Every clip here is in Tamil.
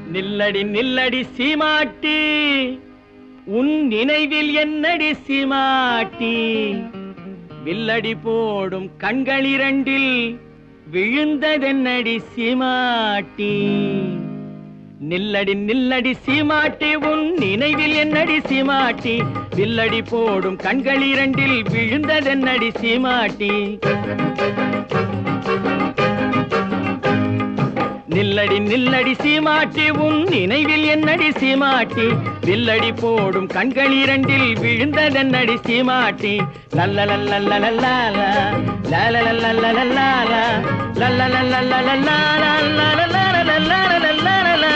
நில்லடி நில்லடி சீமாட்டி உன் நினைவில் என்னடி சீமாட்டி வில்லடி போடும் கண்களிரண்டில் விழுந்ததென்னடி சீமாட்டி நில்லடி நில்லடி சீமாட்டி உன் நினைவில் என்னடி சீமாட்டி வில்லடி போடும் கண்களிரண்டில் விழுந்ததென்னடி சீமாட்டி நில்லடி நில்லடி சீமாட்டி உன் நினைவில் என்னடி சீமாட்டி வில்லடி போடும் கண்கள் இரண்டில் விழுந்ததென்னடி சீமாட்டி லல்லலல்லல்லலல்லாலா, லலலல்லல்லலல்லாலா, லல்லலல்லல்லலல்லாலா.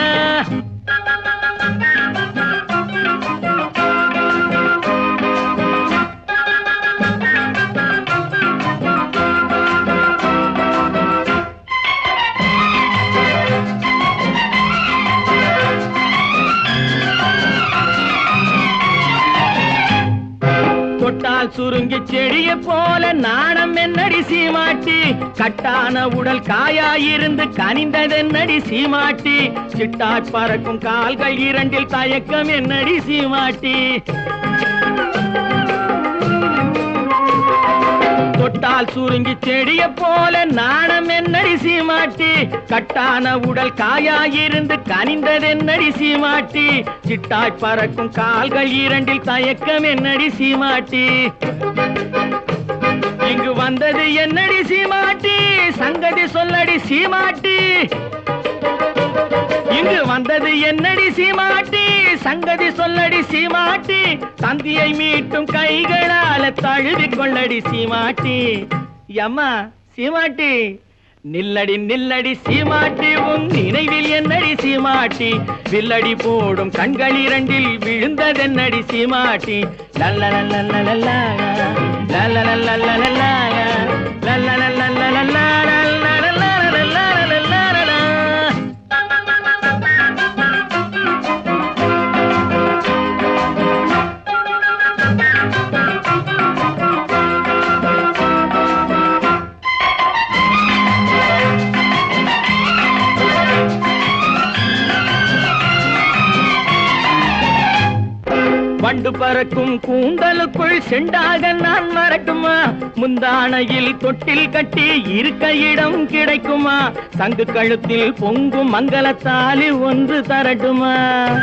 தொட்டால் சுருங்கி செடிய போல நாணம் என்னடி சீமாட்டி கட்டான உடல் காயாயிருந்து கனிந்ததென்னடி சீமாட்டி சிட்டாய் பறக்கும் கால்கள் இரண்டில் தயக்கம் என்னடி சீமாட்டி தொட்டால் சுருங்கி செடிய போல நாணம் என்னடி சீமாட்டி கட்டான உடல் காயாயிருந்து கனிந்ததென்னடி சீமாட்டி சிட்டாய் பறக்கும் கால்கள் இரண்டில் தயக்கம் என்னடி சீமாட்டி இங்கு வந்தது என்னடி சீமாட்டி சங்கதி சொல்லடி சீமாட்டி இங்கு வந்தது என்னடி சீமாட்டி சங்கதி சொல்லடி சீமாட்டி தந்தியை மீட்டும் கைகளால தழுவி கொள்ளடி சீமாட்டி அம்மா சீமாட்டி நில்லடி நில்லடி சீமாட்டி உன் நினைவில் என்னடி சீமாட்டி வில்லடி போடும் கண்கள் இரண்டில் விழுந்ததென்னடி சீமாட்டி லல்லலல்லல்லல்லா, லல்லலல்லல்லல்லா, லல்லலல்லல்லல்லா, லல்லலல்லல்லல்லா. வண்டு பறக்கும் கூந்தலுக்குள் செண்டாக நான் வரட்டுமா முந்தானையில் தொட்டில் கட்டி இருக்க இடம் கிடைக்குமா சங்கு கழுத்தில் பொங்கும் மங்களத்தாலி ஒன்று தரட்டுமா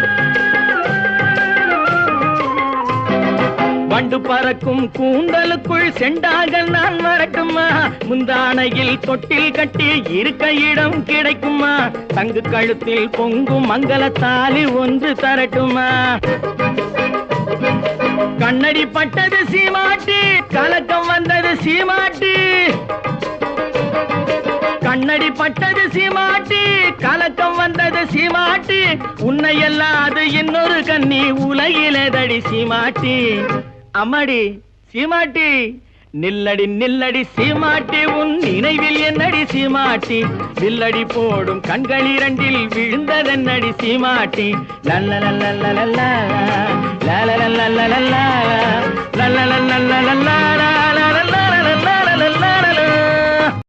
வண்டு பறக்கும் கூந்தலுக்குள் செண்டாக நான் வரட்டுமா முந்தானையில் தொட்டில் கட்டி இருக்க இடம் கிடைக்குமா தங்கு கழுத்தில் பொங்கும் மங்களத்தாலி ஒன்று தரட்டுமா கண்ணடி பட்டது சீமாட்டி கலக்கம் வந்தது சீமாட்டி கண்ணடி பட்டது சீமாட்டி கலக்கம் வந்தது சீமாட்டி உன்னை அல்லாது இன்னொரு கண்ணி உலகிலேதடி சீமாட்டி அம்மாடி சீமாட்டி நில்லடி நில்லடி சீமாட்டி உன் நினைவில் என்னடி சீமாட்டி வில்லடி போடும் கண்கள் இரண்டில் விழுந்ததென்னடி சீமாட்டி லல்லலல்லல்லல்லா, லலலல்லல்லல்லா, லல்லலல்லல்லல்லா,